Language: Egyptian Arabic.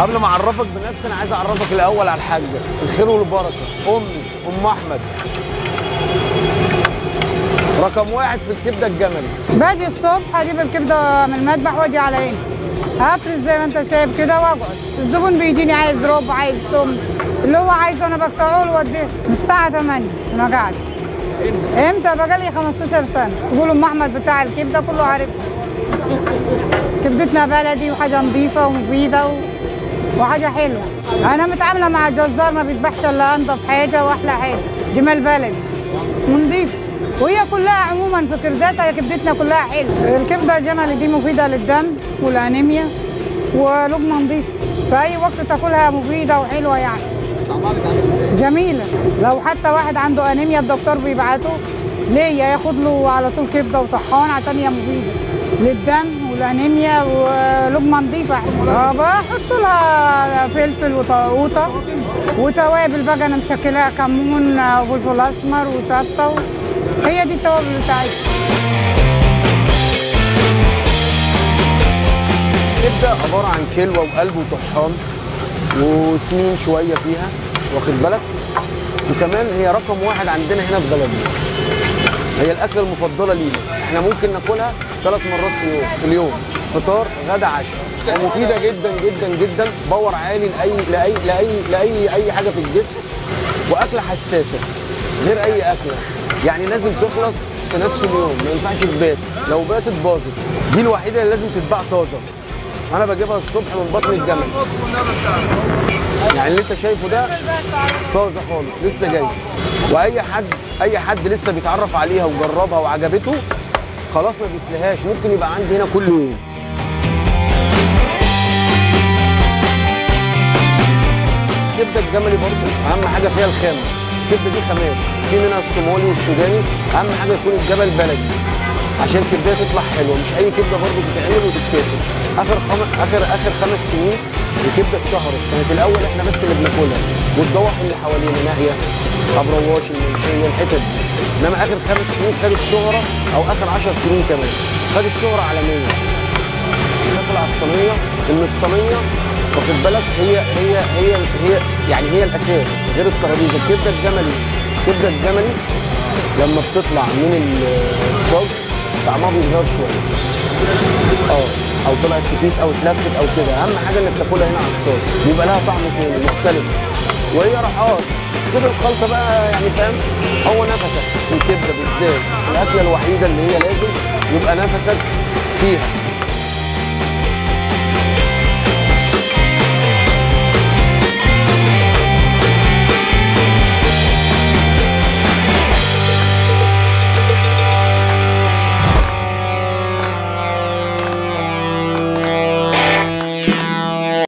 قبل ما اعرفك بنفسي انا عايز اعرفك الاول على الحاجه الخير والبركه امي ام احمد رقم واحد في الكبده الجملي باجي الصبح اجيب الكبده من المذبح واجي على هنا هفرز زي ما انت شايف كده واقعد الزبون بيجيني عايز ربع عايز توم اللي هو عايزه انا بقطعه له واديه من الساعه 8 انا قاعد امتى بقالي 15 سنه يقولوا ام احمد بتاع الكبده كله عارف كبدتنا بلدي وحاجه نظيفه ومفيده و... وحاجه حلوه انا متعامله مع الجزار ما بيذبحش الا انضف حاجه واحلى حاجه جمال بلدي ونضيفه وهي كلها عموما في كرداسه كبدتنا كلها حلوه الكبده الجملي دي مفيده للدم والانيميا ولقمه نظيفه في اي وقت تاكلها مفيده وحلوه يعني جميله لو حتى واحد عنده انيميا الدكتور بيبعته ليا ياخد له على طول كبده وطحان عشان هي مفيده للدم والانيميا ولقمه نظيفه آه، بحط لها فلفل وطقوطه وتوابل بقى انا مشكلاها كمون آه، وفلفل اسمر وشطه و... هي دي التوابل بتاعتها كبده عباره عن كلوه وقلب وطحان وسمين شويه فيها واخد بالك وكمان هي رقم واحد عندنا هنا في بلدنا هي الاكله المفضله لينا احنا ممكن ناكلها ثلاث مرات في اليوم في اليوم فطار غدا عشاء ومفيده جدا جدا جدا باور عالي لاي لاي لاي لاي اي حاجه في الجسم واكله حساسه غير اي اكله يعني لازم تخلص في نفس اليوم ما ينفعش تبات لو باتت باظت دي الوحيده اللي لازم تتباع طازه انا بجيبها الصبح من بطن الجمل يعني اللي انت شايفه ده طازه خالص لسه جاي واي حد اي حد لسه بيتعرف عليها وجربها وعجبته خلاص ما بيسلهاش ممكن يبقى عندي هنا كل يوم الكبده الجملي برضه اهم حاجه فيها الخامه الكبده دي خامات في منها الصومالي والسوداني اهم حاجه يكون الجبل بلدي عشان الكبده تطلع حلوه مش اي كبده برضه تتعمل وتتاكل اخر خم... اخر اخر خمس سنين الكبده اتشهرت كانت الاول احنا بس اللي بناكلها والضواحي اللي حوالينا ناهيه ابو رواش المنشيه الحتت دي انما اخر خمس سنين خدت شهره او اخر 10 سنين كمان خدت شهره عالميه تاكل على الصينيه ان الصينيه واخد بالك هي هي هي هي يعني هي الاساس غير الترابيزه الكبده الجملي الكبده الجملي لما بتطلع من الصاج طعمها بيتغير شويه اه او طلعت في كيس او اتلفت او كده اهم حاجه انك تاكلها هنا على الصاج بيبقى لها طعم تاني مختلف وهي راحات كده الخلطه بقى يعني فاهم هو نفسك في الكبده بالذات الاكله الوحيده اللي هي لازم يبقى نفسك فيها